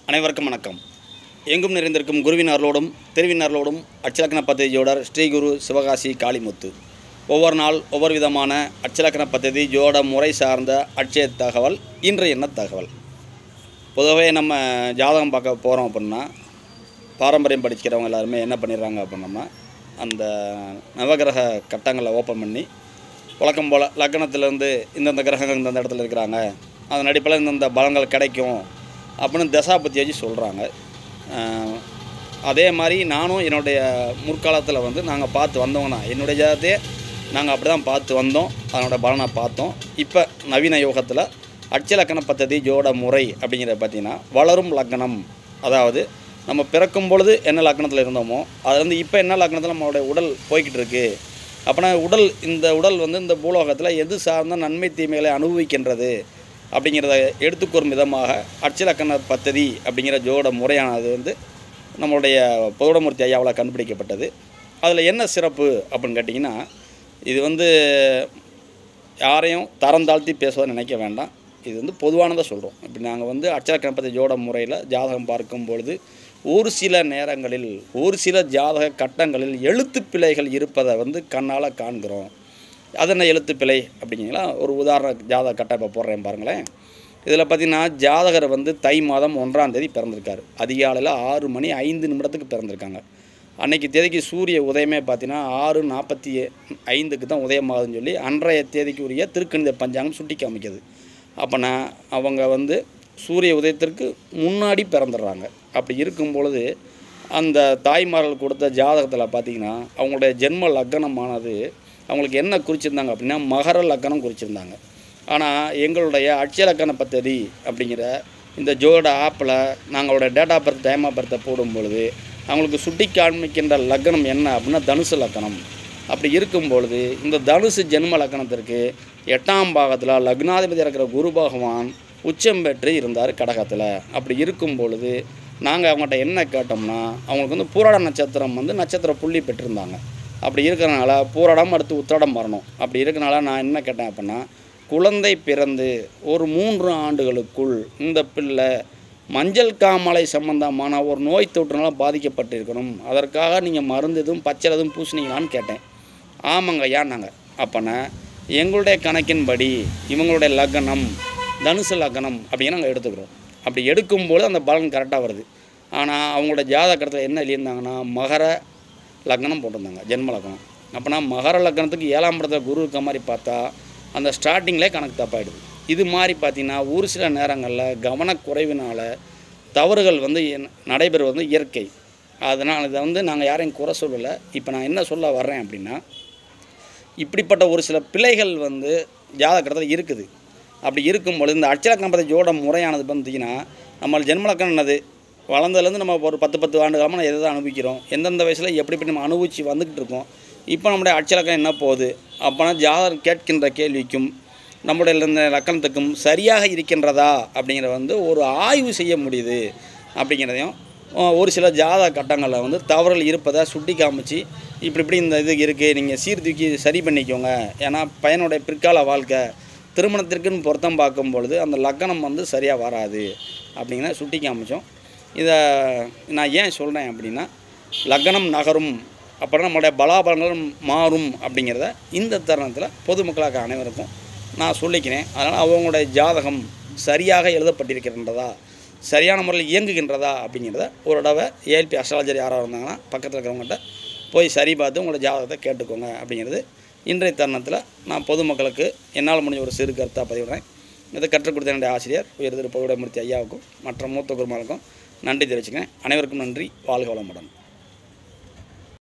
அனைவருக்கும் வணக்கம் எங்கும் நிறைந்திருக்கும் குருவின் அருளோடும் திருவின் அருளோடும் அச்சலக்கண பദ്ധதியோடர் ஸ்ரீகுரு சிவகாசி காளிமுத்து ஒவ்வொரு நாள் ஒவ்வொரு விதமான அச்சலக்கண பദ്ധதி ஜோட முறை சார்ந்த அட்சய தகவல் இன்றைய என்ன தகவல் பொதுவாகவே நம்ம ஜாதகம் பார்க்க போகிறோம் அப்படின்னா பாரம்பரியம் படிக்கிறவங்க எல்லாருமே என்ன பண்ணிடுறாங்க அப்படின்னோம்னா அந்த நவகிரக கட்டங்களை ஓப்பன் பண்ணி வழக்கம் போல் லக்னத்திலேருந்து இந்தந்த கிரகங்கள் இந்தந்த இடத்துல இருக்கிறாங்க அதன் அடிப்படையில் இந்தந்த பலங்கள் கிடைக்கும் அப்படின்னு தசாபத்தி வச்சு சொல்கிறாங்க அதே மாதிரி நானும் என்னுடைய முற்காலத்தில் வந்து நாங்கள் பார்த்து வந்தவங்க தான் என்னுடைய ஜாதத்தையே நாங்கள் அப்படி தான் பார்த்து வந்தோம் அதனோட பலனை பார்த்தோம் இப்போ நவீன யோகத்தில் அட்சலக்கண பദ്ധதி ஜோட முறை அப்படிங்கிறத பார்த்தீங்கன்னா வளரும் லக்னம் அதாவது நம்ம பிறக்கும் பொழுது என்ன லக்னத்தில் இருந்தோமோ அதுலேருந்து இப்போ என்ன லக்னத்தில் நம்மளுடைய உடல் போய்கிட்டு இருக்கு அப்படின்னா உடல் இந்த உடல் வந்து இந்த பூலோகத்தில் எது சார்ந்த நன்மை தீமைகளை அனுபவிக்கின்றது அப்படிங்கிறத எடுத்துக்கூறும் விதமாக அட்சலக்கண பദ്ധதி அப்படிங்கிற ஜோட முறையானது வந்து நம்மளுடைய பௌடமூர்த்தி ஐயாவால் கண்டுபிடிக்கப்பட்டது அதில் என்ன சிறப்பு அப்படின்னு கேட்டிங்கன்னா இது வந்து யாரையும் தரம் தாழ்த்தி பேசுவதை நினைக்க வேண்டாம் இது வந்து பொதுவானதை சொல்கிறோம் இப்படி நாங்கள் வந்து அச்சலக்கண பദ്ധதி ஜோட முறையில் ஜாதகம் பார்க்கும் பொழுது ஒரு சில நேரங்களில் ஒரு சில ஜாதக கட்டங்களில் எழுத்து பிழைகள் இருப்பதை வந்து கண்ணால் காண்கிறோம் அது என்ன எழுத்து பிழை அப்படிங்களா ஒரு உதாரண ஜாதக கட்டம் இப்போ போடுறேன் பாருங்களேன் இதில் பார்த்தீங்கன்னா ஜாதகர் வந்து தை மாதம் ஒன்றாம் தேதி பிறந்திருக்காரு அதிகாலையில் ஆறு மணி ஐந்து நிமிடத்துக்கு பிறந்திருக்காங்க அன்னைக்கு தேதிக்கு சூரிய உதயமே பார்த்தீங்கன்னா ஆறு நாற்பத்தி ஐந்துக்கு தான் உதயமாகுதுன்னு சொல்லி அன்றைய தேதிக்கு உரிய திருக்கணித பஞ்சாங்கம் சுட்டி காமிக்குது அப்போனா அவங்க வந்து சூரிய உதயத்திற்கு முன்னாடி பிறந்துடுறாங்க அப்படி இருக்கும் பொழுது அந்த தாய்மார்கள் கொடுத்த ஜாதகத்தில் பார்த்தீங்கன்னா அவங்களுடைய ஜென்ம லக்னமானது அவங்களுக்கு என்ன குறிச்சிருந்தாங்க அப்படின்னா மகர லக்கணம் குறிச்சிருந்தாங்க ஆனால் எங்களுடைய அட்சலக்கண பദ്ധதி அப்படிங்கிற இந்த ஜோட ஆப்பில் நாங்களோட date of birth time of பர்த்தை போடும் பொழுது அவங்களுக்கு சுட்டி காண்பிக்கின்ற லக்னம் என்ன அப்படின்னா தனுசு லக்கணம் அப்படி இருக்கும் பொழுது இந்த தனுசு ஜென்ம லக்கணத்திற்கு எட்டாம் பாகத்தில் லக்னாதிபதி இருக்கிற குரு பகவான் உச்சம் பெற்று இருந்தார் கடகத்தில் அப்படி இருக்கும் பொழுது நாங்கள் அவங்கள்ட்ட என்ன கேட்டோம்னா அவங்களுக்கு வந்து பூராட நட்சத்திரம் வந்து நட்சத்திர புள்ளி பெற்றிருந்தாங்க அப்படி இருக்கிறனால பூராடம் அடுத்து உத்திராடம் வரணும் அப்படி இருக்கிறனால நான் என்ன கேட்டேன் அப்படின்னா குழந்தை பிறந்து ஒரு மூன்று ஆண்டுகளுக்குள் இந்த பிள்ளை மஞ்சள் காமலை சம்பந்தமான ஒரு நோய் தொற்றுனால பாதிக்கப்பட்டிருக்கணும் அதற்காக நீங்கள் மருந்து எதுவும் பச்சை எதுவும் பூசினீங்களான்னு கேட்டேன் ஆமாங்க ஐயான்னாங்க அப்போனா எங்களுடைய கணக்கின்படி இவங்களுடைய லக்னம் தனுசு லக்னம் அப்படின்னு நாங்கள் எடுத்துக்கிறோம் அப்படி எடுக்கும்போது அந்த பலன் கரெக்டாக வருது ஆனால் அவங்களோட ஜாதகத்தில் என்ன எழுதியிருந்தாங்கன்னா மகர லக்னம் போட்டிருந்தாங்க ஜென்ம லக்னம் அப்போனா மகர லக்னத்துக்கு ஏழாம் இடத்துல குரு இருக்க மாதிரி பார்த்தா அந்த ஸ்டார்டிங்லேயே கணக்கு தப்பாயிடுது இது மாதிரி பார்த்திங்கன்னா ஒரு சில நேரங்களில் கவனக்குறைவினால் தவறுகள் வந்து என்- நடைபெறுவது வந்து இயற்கை அதனால் இதை வந்து நாங்கள் யாரையும் குறை சொல்லலை இப்போ நான் என்ன சொல்ல வர்றேன் அப்படின்னா இப்படிப்பட்ட ஒரு சில பிழைகள் வந்து ஜாதகத்தில் இருக்குது அப்படி இருக்கும்பொழுது இந்த அச்சலக்கணபதி ஜோட முறையானது பார்த்தீங்கன்னா நம்ம ஜென்மலக்கணம் என்னது வளர்ந்ததுலேருந்து நம்ம ஒரு பத்து பத்து ஆண்டு காலமாக நம்ம எதை தான் அனுபவிக்கிறோம் எந்தெந்த வயசில் எப்படி எப்படி நம்ம அனுபவித்து வந்துக்கிட்டு இருக்கோம் இப்போ நம்முடைய அச்சலக்கணம் என்ன போகுது அப்போனா ஜாதகம் கேட்கின்ற கேள்விக்கும் நம்முடைய இந்த லக்கணத்துக்கும் சரியாக இருக்கின்றதா அப்படிங்கிறத வந்து ஒரு ஆய்வு செய்ய முடியுது அப்படிங்கிறதையும் அஹ், ஒரு சில ஜாதக கட்டங்களில் வந்து தவறுகள் இருப்பதை சுட்டி காமிச்சு இப்படி இப்படி இந்த இது இருக்குது நீங்கள் சீர்தூக்கி சரி பண்ணிக்கோங்க ஏன்னா பையனுடைய பிற்கால வாழ்க்கை திருமணத்திற்குன்னு பொருத்தம் பார்க்கும் பொழுது அந்த லக்கணம் வந்து சரியாக வராது அப்படிங்கிற சுட்டி காமிச்சோம் இதை நான் ஏன் சொல்கிறேன் அப்படின்னா லக்னம் நகரும் அப்புறம் நம்மளுடைய பலாபலங்களும் மாறும் அப்படிங்கிறத இந்த தருணத்தில் பொதுமக்களாக அனைவருக்கும் நான் சொல்லிக்கிறேன் அதனால் அவங்களுடைய ஜாதகம் சரியாக எழுதப்பட்டிருக்கின்றதா சரியான முறையில் இயங்குகின்றதா அப்படிங்கிறத ஒரு தடவை ஏஎல்பி அஸ்ட்ராலஜர் யாராக இருந்தாங்கன்னா பக்கத்தில் இருக்கிறவங்ககிட்ட போய் சரி பார்த்து உங்களோட ஜாதகத்தை கேட்டுக்கோங்க அப்படிங்கிறது இன்றைய தருணத்தில் நான் பொதுமக்களுக்கு என்னால் முடிஞ்ச ஒரு சிறு கருத்தாக பதிவிடுறேன் இதை கற்றுக் கொடுத்த என்னுடைய ஆசிரியர் உயர் திரு பகுடமூர்த்தி ஐயாவுக்கும் மற்ற மூத்த குருமாருக்கும் நன்றி தெரிவிச்சுக்கிறேன் அனைவருக்கும் நன்றி வாழ்க வளமுடன்